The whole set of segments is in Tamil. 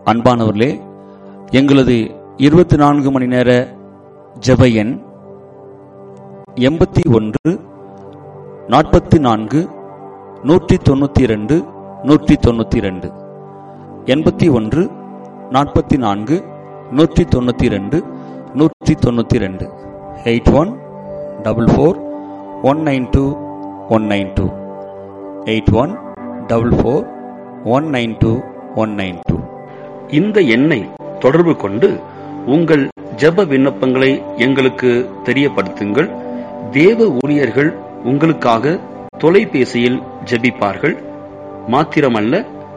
அன்பானவர்களே எங்களது இருபத்தி நான்கு மணி நேர ஜெப எண் எண்பத்தி ஒன்று நாற்பத்தி நான்கு நூற்றி தொண்ணூற்றி ரெண்டு நூற்றி தொண்ணூற்றி ரெண்டு எண்பத்தி ஒன்று நாற்பத்தி நான்கு நூற்றி தொண்ணூற்றி ரெண்டு நூற்றி தொண்ணூற்றி ரெண்டு eight one double four one nine two one nine two eight one double four one nine two one nine two இந்த எண்ணை தொடர்பு கொண்டு உங்கள் ஜெப விண்ணப்பங்களை எங்களுக்கு தெரியப்படுத்துங்கள் தேவ ஊழியர்கள் உங்களுக்காக தொலைபேசியில் ஜெபிப்பார்கள் மாத்திரமல்ல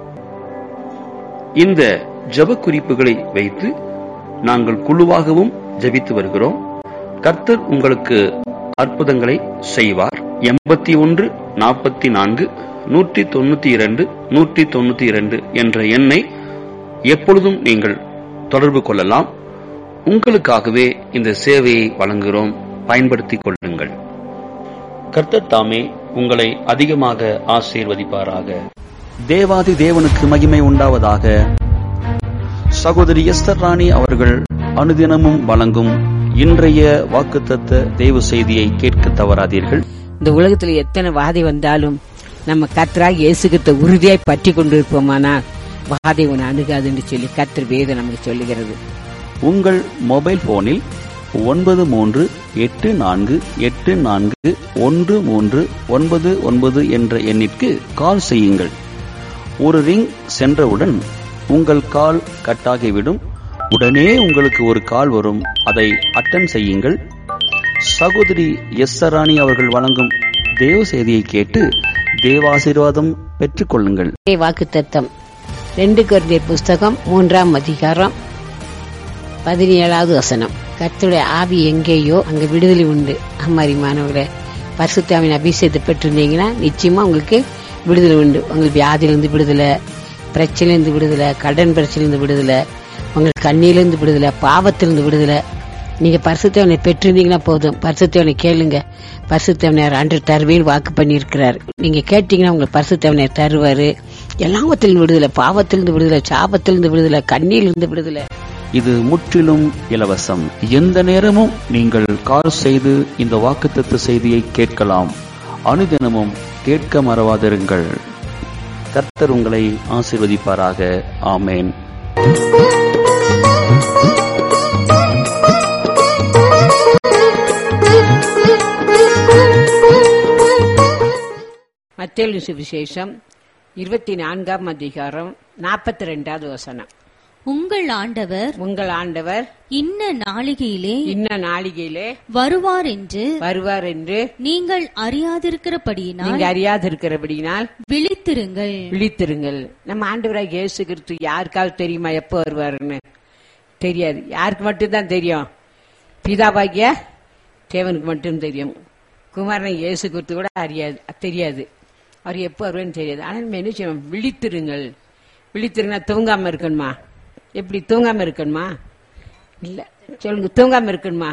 இந்த ஜெப குறிப்புகளை வைத்து நாங்கள் குழுவாகவும் ஜெபித்து வருகிறோம் கர்த்தர் உங்களுக்கு அற்புதங்களை செய்வார் எண்பத்தி ஒன்று நாற்பத்தி நான்கு நூற்றி தொண்ணூத்தி இரண்டு நூற்றி தொண்ணூத்தி இரண்டு என்ற எண்ணை எப்பொழுதும் நீங்கள் தொடர்பு கொள்ளலாம் உங்களுக்காகவே இந்த சேவையை வழங்குகிறோம் பயன்படுத்திக் கொள்ளுங்கள் கர்த்தர் தாமே உங்களை அதிகமாக ஆசீர்வதிப்பாராக தேவாதி தேவனுக்கு மகிமை உண்டாவதாக சகோதரி எஸ்தர் ராணி அவர்கள் அனுதினமும் வழங்கும் இன்றைய வாக்குத்தத்த தேவ செய்தியை கேட்க தவறாதீர்கள் இந்த உலகத்துல எத்தனை வாதை வந்தாலும் நம்ம கர்த்தராக இயேசுகிட்ட உறுதியாய் பற்றி கொண்டிருப்போமானால் வாதை உன்னை அணுகாதுன்னு சொல்லி கர்த்தர் வேதம் நமக்கு சொல்லுகிறது உங்கள் மொபைல் போனில் ஒன்பது மூன்று எட்டு நான்கு எட்டு நான்கு ஒன்று மூன்று ஒன்பது ஒன்பது என்ற எண்ணிற்கு கால் செய்யுங்கள் ஒரு ரிங் சென்றவுடன் உங்கள் கால் கட்டாகிவிடும் உடனே உங்களுக்கு ஒரு கால் வரும் அதை அட்டன் செய்யுங்கள் சகோதரி எஸ் ராணி அவர்கள் வழங்கும் தேவ செய்தியை கேட்டு தேவாசீர்வாதம் பெற்றுக்கொள்ளுங்கள் வாக்கு தத்தம் ரெண்டு குருந்தியர் புஸ்தகம் மூன்றாம் அதிகாரம் பதினேழாவது வசனம் கர்த்தருடைய ஆவி எங்கேயோ அங்க விடுதலை உண்டு அம்மாரிமானவர்களே பரிசுத்தாவின் அபிஷேகத்தை பெற்றிருந்தீங்கன்னா நிச்சயமா உங்களுக்கு விடுதலை உண்டு உங்களுக்கு வியாதியிலிருந்து விடுதலை பிரச்சனையிலிருந்து விடுதலை கடன் பிரச்சனையிலிருந்து விடுதலை உங்களுக்கு கண்ணியிலிருந்து விடுதலை பாவத்திலிருந்து விடுதலை நீங்க பரிசுத்தவனை பெற்றிருந்தீங்கன்னா போதும் பரிசுத்தவனை கேளுங்க பரிசுத்தவனையார் அன்று தருவேன் வாக்கு பண்ணியிருக்கிறார் நீங்க கேட்டீங்கன்னா உங்களுக்கு பரிசுத்தவனையார் தருவாரு எல்லாவத்திலிருந்து விடுதலை பாவத்திலிருந்து விடுதலை சாபத்திலிருந்து விடுதலை கண்ணியிலிருந்து விடுதலை இது முற்றிலும் இலவசம் எந்த நேரமும் நீங்கள் கால் செய்து இந்த வாக்குத்தத்த செய்தியை கேட்கலாம் அனுதினமும் கேட்க மறவாதிருங்கள் கர்த்தர் உங்களை ஆசீர்வதிப்பாராக ஆமேன் மத்தேலு சுவிசேஷம் இருபத்தி நான்காம் அதிகாரம் நாற்பத்தி ரெண்டாவது வசனம் உங்கள் ஆண்டவர் உங்கள் ஆண்டவர் இன்ன நாளிகையிலே இன்ன நாளிகையிலே வருவார் என்று வருவார் என்று நீங்கள் அறியாதிருக்கிறபடியினால் நீங்க அறியாதிருக்கிறபடியினால் விழித்திருங்கள் விழித்திருங்கள் நம்ம ஆண்டவராக இயேசு கிறிஸ்து யாருக்காவது தெரியுமா எப்போ வருவாருன்னு தெரியாது யாருக்கு மட்டும்தான் தெரியும் பிதாபாகிய தேவனுக்கு மட்டும் தெரியும் குமாரன் இயேசு கிறிஸ்து கூட அறியாது தெரியாது அவர் எப்போ வருவான்னு தெரியாது ஆனால் நம்ம என்ன செய்யணும் விழித்திருங்கள் விழித்திருங்க தூங்காம இருக்கணுமா எப்படி தூங்காம இருக்கணுமா இல்ல சொல்லுங்க தூங்காம இருக்கணுமா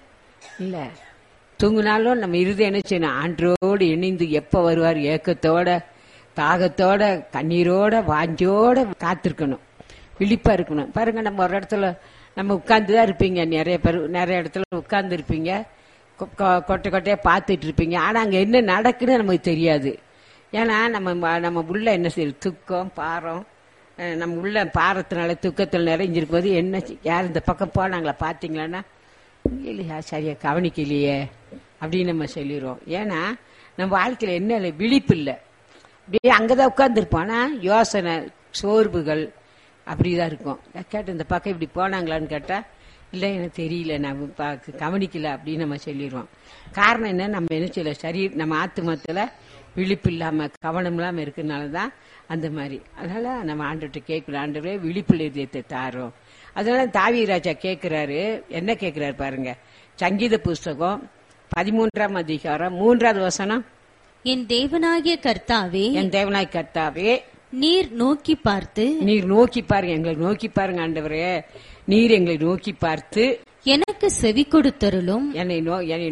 இல்ல தூங்கினாலும் நம்ம இறுதி என்ன செய்யணும் ஆண்டரோடு இணைந்து எப்ப வருவார் ஏக்கத்தோட தாகத்தோட கண்ணீரோட வாஞ்சோட காத்திருக்கணும் விழிப்பா இருக்கணும் பாருங்க நம்ம ஒரு இடத்துல நம்ம உட்கார்ந்து தான் இருப்பீங்க நிறைய பேர் நிறைய இடத்துல உட்கார்ந்து இருப்பீங்க கொ- கொ- கொட்டை கொட்டையா பார்த்துட்டு இருப்பீங்க ஆனா அங்க என்ன நடக்குன்னு நமக்கு தெரியாது ஏன்னா நம்ம ம- நம்ம உள்ள என்ன செய்யுது துக்கம் பாரம் அஹ் நம்ம உள்ள பாரத்தினால துக்கத்தில் நிறைஞ்சிருக்கும் போது என்ன செய்- யார் இந்த பக்கம் போனாங்களா பார்த்தீங்களான்னா இல்லையா சரியா கவனிக்கலையே அப்படின்னு நம்ம சொல்லிடுவோம் ஏன்னா நம்ம வாழ்க்கையில என்ன இல்லை விழிப்பு இல்லை அப்படியே அங்கதான் உட்கார்ந்துருப்போம் ஆனா யோசனை சோர்வுகள் அப்படிதான் இருக்கும் கேட்டு இந்த பக்கம் இப்படி போனாங்களான்னு கேட்டா இல்ல எனக்கு தெரியல நான் பா- கவனிக்கல அப்படின்னு நம்ம சொல்லிடுவோம் காரணம் என்ன நம்ம என்ன செய்யல சரி நம்ம ஆத்துமத்துல விழிப்பு இல்லாம கவனம் இல்லாம இருக்கனால தான் அந்த மாதிரி அதனால நம்ம ஆண்டுகிட்ட கேட்கணும் ஆண்டவரே விழிப்புள்ள இதயத்தை தாரோம் அதனால தாவி ராஜா கேட்கிறாரு என்ன கேட்கிறாரு பாருங்க சங்கீத புஸ்தகம் பதிமூன்றாம் அதிகாரம் மூன்றாவது வசனம் என் தேவனாகிய கர்த்தாவே என் தேவனாய் கர்த்தாவே நீர் நோக்கி பார்த்து நீர் நோக்கி பாருங்க எங்களை நோக்கி பாருங்க ஆண்டவரே நீர் எங்களை நோக்கி பார்த்து எனக்கு செவி கொடுத்தருளும் என்னை நோ என்னை